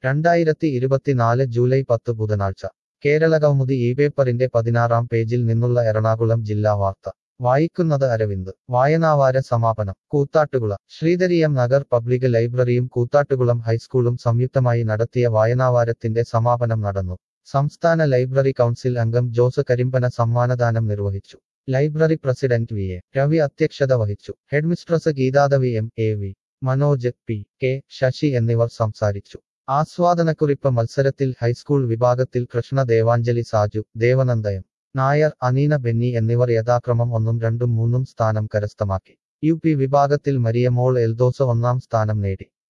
രണ്ടായിരത്തി ഇരുപത്തിനാല് ജൂലൈ പത്ത് ബുധനാഴ്ച കേരള കൗമുദി ഈ പേപ്പറിന്റെ പതിനാറാം പേജിൽ നിന്നുള്ള എറണാകുളം ജില്ലാ വാർത്ത വായിക്കുന്നത് അരവിന്ദ് വായനാവാര സമാപനം കൂത്താട്ടുകുള ശ്രീധരിയം നഗർ പബ്ലിക് ലൈബ്രറിയും കൂത്താട്ടുകുളം ഹൈസ്കൂളും സംയുക്തമായി നടത്തിയ വായനാവാരത്തിന്റെ സമാപനം നടന്നു സംസ്ഥാന ലൈബ്രറി കൗൺസിൽ അംഗം ജോസ് കരിമ്പന സമ്മാനദാനം നിർവഹിച്ചു library president V A Ravi അധ്യക്ഷത വഹിച്ചു headmistress Geethadevi M A V Manoj P K Sasi എന്നിവർ സംസാരിച്ചു ആസ്വാദനക്കുറിപ്പ് മത്സരത്തിൽ ഹൈസ്കൂൾ വിഭാഗത്തിൽ കൃഷ്ണ ദേവാഞ്ജലി സാജു ദേവനന്ദയം നായർ അനീന ബെന്നി എന്നിവർ യഥാക്രമം ഒന്നും രണ്ടും മൂന്നും സ്ഥാനം കരസ്ഥമാക്കി യു പി വിഭാഗത്തിൽ മരിയമോൾ എൽദോസ് ഒന്നാം സ്ഥാനം നേടി